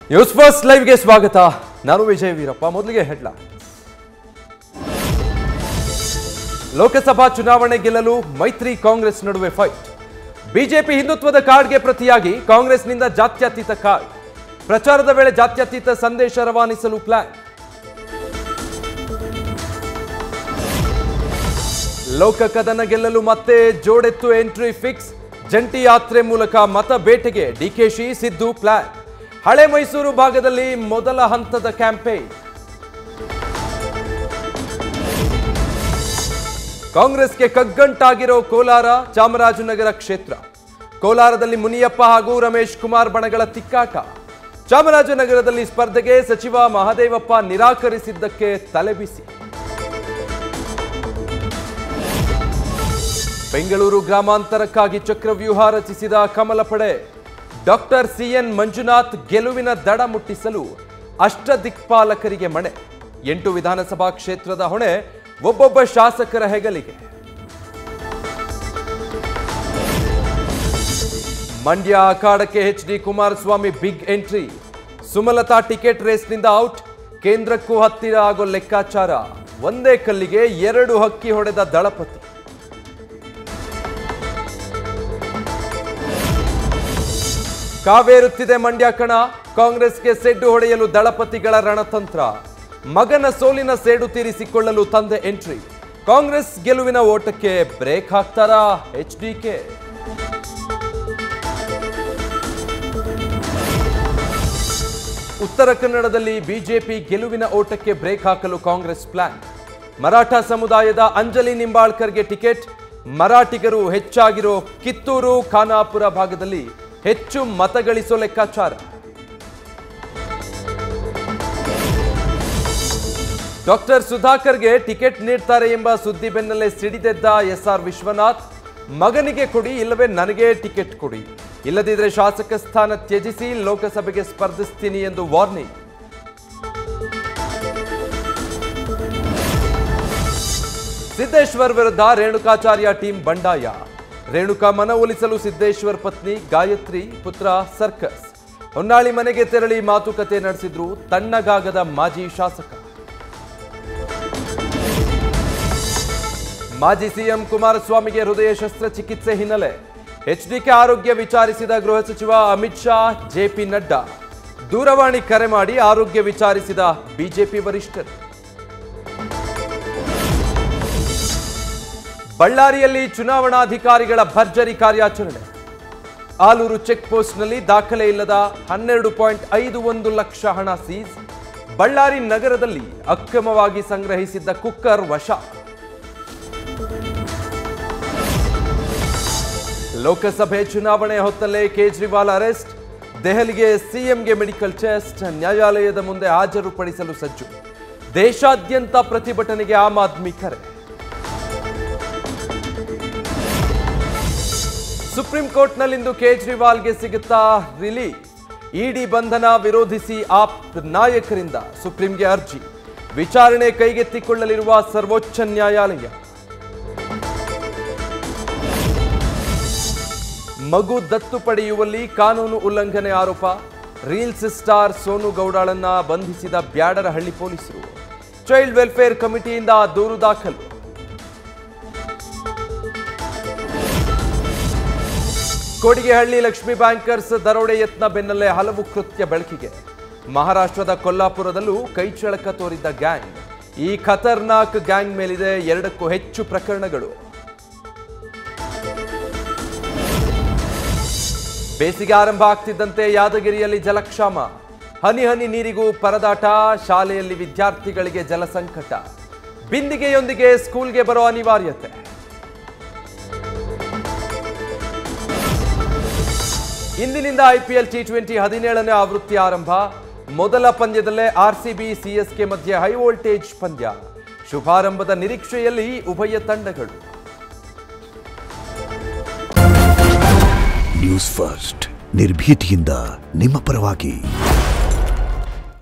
news first ಲೈವ್ಗೆ ಸ್ವಾಗತ ನಾನು ವಿಜಯ್ ವೀರಪ್ಪ ಮೊದಲಿಗೆ ಹೆಡ್ಲೈನ್ ಲೋಕಸಭಾ ಚುನಾವಣೆ ಗೆಲ್ಲಲು ಮೈತ್ರಿ ಕಾಂಗ್ರೆಸ್ ನಡುವೆ ಫೈಟ್ ಬಿಜೆಪಿ ಹಿಂದುತ್ವದ ಕಾರ್ಡ್ಗೆ ಪ್ರತಿಯಾಗಿ ಕಾಂಗ್ರೆಸ್ನಿಂದ ಜಾತ್ಯತೀತ ಕಾರ್ಡ್ ಪ್ರಚಾರದ ವೇಳೆ ಜಾತ್ಯತೀತ ಸಂದೇಶ ರವಾನಿಸಲು ಪ್ಲಾನ್ ಲೋಕ ಕದನ ಗೆಲ್ಲಲು ಮತ್ತೆ ಜೋಡೆತ್ತು ಎಂಟ್ರಿ ಫಿಕ್ಸ್ ಜಂಟಿ ಯಾತ್ರೆ ಮೂಲಕ ಮತ ಬೇಟೆಗೆ ಡಿಕೆಶಿ ಸಿದ್ದು ಪ್ಲಾನ್ ಹಳೆ ಮೈಸೂರು ಭಾಗದಲ್ಲಿ ಮೊದಲ ಹಂತದ ಕ್ಯಾಂಪೇನ್ ಕಾಂಗ್ರೆಸ್ಗೆ ಕಗ್ಗಂಟಾಗಿರೋ ಕೋಲಾರ ಚಾಮರಾಜನಗರ ಕ್ಷೇತ್ರ ಕೋಲಾರದಲ್ಲಿ ಮುನಿಯಪ್ಪ ಹಾಗೂ ರಮೇಶ್ ಕುಮಾರ್ ಬಣಗಳ ತಿಕ್ಕಾಟ ಚಾಮರಾಜನಗರದಲ್ಲಿ ಸ್ಪರ್ಧೆಗೆ ಸಚಿವ ಮಹದೇವಪ್ಪ ನಿರಾಕರಿಸಿದ್ದಕ್ಕೆ ತಲೆಬಿಸಿ ಬೆಂಗಳೂರು ಗ್ರಾಮಾಂತರಕ್ಕಾಗಿ ಚಕ್ರವ್ಯೂಹ ರಚಿಸಿದ ಕಮಲ ಪಡೆ ಡಾಕ್ಟರ್ ಸಿಎನ್ ಮಂಜುನಾಥ್ ಗೆಲುವಿನ ದಡ ಮುಟ್ಟಿಸಲು ಅಷ್ಟದಿಕ್ಪಾಲಕರಿಗೆ ಮಣೆ ಎಂಟು ವಿಧಾನಸಭಾ ಕ್ಷೇತ್ರದ ಹೊಣೆ ಒಬ್ಬೊಬ್ಬ ಶಾಸಕರ ಹೆಗಲಿಗೆ ಮಂಡ್ಯ ಅಖಾಡಕ್ಕೆ H D Kumaraswamy big entry Sumalatha ticket ರೇಸ್ನಿಂದ ಔಟ್ ಕೇಂದ್ರಕ್ಕೂ ಹತ್ತಿರ ಆಗೋ ಲೆಕ್ಕಾಚಾರ ಒಂದೇ ಕಲ್ಲಿಗೆ ಎರಡು ಹಕ್ಕಿ ಹೊಡೆದ ದಳಪತಿ ಕಾವೇರುತ್ತಿದೆ ಮಂಡ್ಯ ಕಣ ಕಾಂಗ್ರೆಸ್ಗೆ ಸೆಡ್ಡು ಹೊಡೆಯಲು ದಳಪತಿಗಳ ರಣತಂತ್ರ ಮಗನ ಸೋಲಿನ ಸೇಡು ತೀರಿಸಿಕೊಳ್ಳಲು ತಂದೆ ಎಂಟ್ರಿ ಕಾಂಗ್ರೆಸ್ ಗೆಲುವಿನ ಓಟಕ್ಕೆ ಬ್ರೇಕ್ ಹಾಕ್ತಾರಾ ಎಚ್ ಡಿಕೆ ಉತ್ತರ ಕನ್ನಡದಲ್ಲಿ ಬಿಜೆಪಿ ಗೆಲುವಿನ ಓಟಕ್ಕೆ ಬ್ರೇಕ್ ಹಾಕಲು ಕಾಂಗ್ರೆಸ್ ಪ್ಲಾನ್ ಮರಾಠ ಸಮುದಾಯದ ಅಂಜಲಿ ನಿಂಬಾಳ್ಕರ್ಗೆ ಟಿಕೆಟ್ ಮರಾಠಿಗರು ಹೆಚ್ಚಾಗಿರೋ ಕಿತ್ತೂರು ಖಾನಾಪುರ ಭಾಗದಲ್ಲಿ ಹೆಚ್ಚು ಮತಗಳಿಸೋ ಲೆಕ್ಕಾಚಾರ ಡಾಕ್ಟರ್ ಸುಧಾಕರ್ಗೆ ಟಿಕೆಟ್ ನೀಡ್ತಾರೆ ಎಂಬ ಸುದ್ದಿ ಬೆನ್ನಲ್ಲೇ ಸಿಡಿದೆದ್ದ ಎಸ್ಆರ್ ವಿಶ್ವನಾಥ್ ಮಗನಿಗೆ ಕೊಡಿ ಇಲ್ಲವೇ ನನಗೆ ಟಿಕೆಟ್ ಕೊಡಿ ಇಲ್ಲದಿದ್ರೆ ಶಾಸಕ ಸ್ಥಾನ ತ್ಯಜಿಸಿ ಲೋಕಸಭೆಗೆ ಸ್ಪರ್ಧಿಸ್ತೀನಿ ಎಂದು ವಾರ್ನಿಂಗ್ ಸಿದ್ದೇಶ್ವರ್ ವಿರುದ್ಧ ರೇಣುಕಾಚಾರ್ಯ ಟೀಮ್ ಬಂಡಾಯ ರೇಣುಕಾ ಮನವೊಲಿಸಲು ಸಿದ್ದೇಶ್ವರ್ ಪತ್ನಿ ಗಾಯತ್ರಿ ಪುತ್ರ ಸರ್ಕಸ್ ಹೊನ್ನಾಳಿ ಮನೆಗೆ ತೆರಳಿ ಮಾತುಕತೆ ನಡೆಸಿದ್ರು ತಣ್ಣಗಾಗದ ಮಾಜಿ ಶಾಸಕ ಮಾಜಿ ಸಿಎಂ ಕುಮಾರಸ್ವಾಮಿಗೆ ಹೃದಯ ಶಸ್ತ್ರಚಿಕಿತ್ಸೆ ಹಿನ್ನೆಲೆ ಎಚ್ಡಿಕೆ ಆರೋಗ್ಯ ವಿಚಾರಿಸಿದ ಗೃಹ ಸಚಿವ ಅಮಿತ್ ಶಾ ಜೆಪಿ ನಡ್ಡಾ ದೂರವಾಣಿ ಕರೆ ಮಾಡಿ ಆರೋಗ್ಯ ವಿಚಾರಿಸಿದ ಬಿಜೆಪಿ ವರಿಷ್ಠರು ಬಳ್ಳಾರಿಯಲ್ಲಿ ಚುನಾವಣಾಧಿಕಾರಿಗಳ ಭರ್ಜರಿ ಕಾರ್ಯಾಚರಣೆ ಆಲೂರು ಚೆಕ್ ಪೋಸ್ಟ್ನಲ್ಲಿ ದಾಖಲೆ ಇಲ್ಲದ ಹನ್ನೆರಡು ಪಾಯಿಂಟ್ ಐದು ಒಂದು ಲಕ್ಷ ಹಣ ಸೀಸ್ ಬಳ್ಳಾರಿ ನಗರದಲ್ಲಿ ಅಕ್ರಮವಾಗಿ ಸಂಗ್ರಹಿಸಿದ್ದ ಕುಕ್ಕರ್ ವಶ ಲೋಕಸಭೆ ಚುನಾವಣೆ ಹೊತ್ತಲ್ಲೇ ಕೇಜ್ರಿವಾಲ್ ಅರೆಸ್ಟ್ ದೆಹಲಿಗೆ ಸಿಎಂಗೆ ಮೆಡಿಕಲ್ ಟೆಸ್ಟ್ ನ್ಯಾಯಾಲಯದ ಮುಂದೆ ಹಾಜರುಪಡಿಸಲು ಸಜ್ಜು ದೇಶಾದ್ಯಂತ ಪ್ರತಿಭಟನೆಗೆ ಆಮ್ ಆದ್ಮಿ ಕರೆ ಸುಪ್ರೀಂ ಕೋರ್ಟ್ನಲ್ಲಿಂದು ಕೇಜ್ರಿವಾಲ್ಗೆ ಸಿಗುತ್ತಾ ರಿಲೀಫ್ ಇಡಿ ಬಂಧನ ವಿರೋಧಿಸಿ ಆಪ್ ನಾಯಕರಿಂದ ಸುಪ್ರೀಂಗೆ ಅರ್ಜಿ ವಿಚಾರಣೆ ಕೈಗೆತ್ತಿಕೊಳ್ಳಲಿರುವ ಸರ್ವೋಚ್ಚ ನ್ಯಾಯಾಲಯ ಮಗು ದತ್ತು ಪಡೆಯುವಲ್ಲಿ ಕಾನೂನು ಉಲ್ಲಂಘನೆ ಆರೋಪ ರೀಲ್ಸ್ ಸ್ಟಾರ್ ಸೋನು ಗೌಡಾಳನ್ನ ಬಂಧಿಸಿದ ಬ್ಯಾಡರಹಳ್ಳಿ ಪೊಲೀಸರು ಚೈಲ್ಡ್ ವೆಲ್ಫೇರ್ ಕಮಿಟಿಯಿಂದ ದೂರು ದಾಖಲು ಕೊಡಿಗೆಹಳ್ಳಿ ಲಕ್ಷ್ಮಿ ಬ್ಯಾಂಕರ್ಸ್ ದರೋಡೆ ಯತ್ನ ಬೆನ್ನಲ್ಲೇ ಹಲವು ಕೃತ್ಯ ಬೆಳಕಿಗೆ ಮಹಾರಾಷ್ಟ್ರದ ಕೊಲ್ಲಾಪುರದಲ್ಲೂ ಕೈಚಳಕ ತೋರಿದ್ದ ಗ್ಯಾಂಗ್ ಈ ಖತರ್ನಾಕ್ ಗ್ಯಾಂಗ್ ಮೇಲಿದೆ ಎರಡಕ್ಕೂ ಹೆಚ್ಚು ಪ್ರಕರಣಗಳು ಬೇಸಿಗೆ ಆರಂಭ ಆಗ್ತಿದ್ದಂತೆ ಯಾದಗಿರಿಯಲ್ಲಿ ಜಲಕ್ಷಾಮ ಹನಿ ಹನಿ ನೀರಿಗೂ ಪರದಾಟ ಶಾಲೆಯಲ್ಲಿ ವಿದ್ಯಾರ್ಥಿಗಳಿಗೆ ಜಲಸಂಕಟ ಬಿಂದಿಗೆಯೊಂದಿಗೆ ಸ್ಕೂಲ್ಗೆ ಬರೋ ಅನಿವಾರ್ಯತೆ ಇಂದಿನಿಂದ ಐಪಿಎಲ್ ಟಿ ಟ್ವೆಂಟಿ ಹದಿನೇಳನೇ ಆವೃತ್ತಿ ಆರಂಭ ಮೊದಲ ಪಂದ್ಯದಲ್ಲೇ ಆರ್ಸಿಬಿ ಸಿಎಸ್ಕೆ ಮಧ್ಯೆ ಹೈ ವೋಲ್ಟೇಜ್ ಪಂದ್ಯ ಶುಭಾರಂಭದ ನಿರೀಕ್ಷೆಯಲ್ಲಿ ಉಭಯ ತಂಡಗಳು ನ್ಯೂಸ್ ಫಸ್ಟ್ ನಿರ್ಭೀತಿಯಿಂದ ನಿಮ್ಮ ಪರವಾಗಿ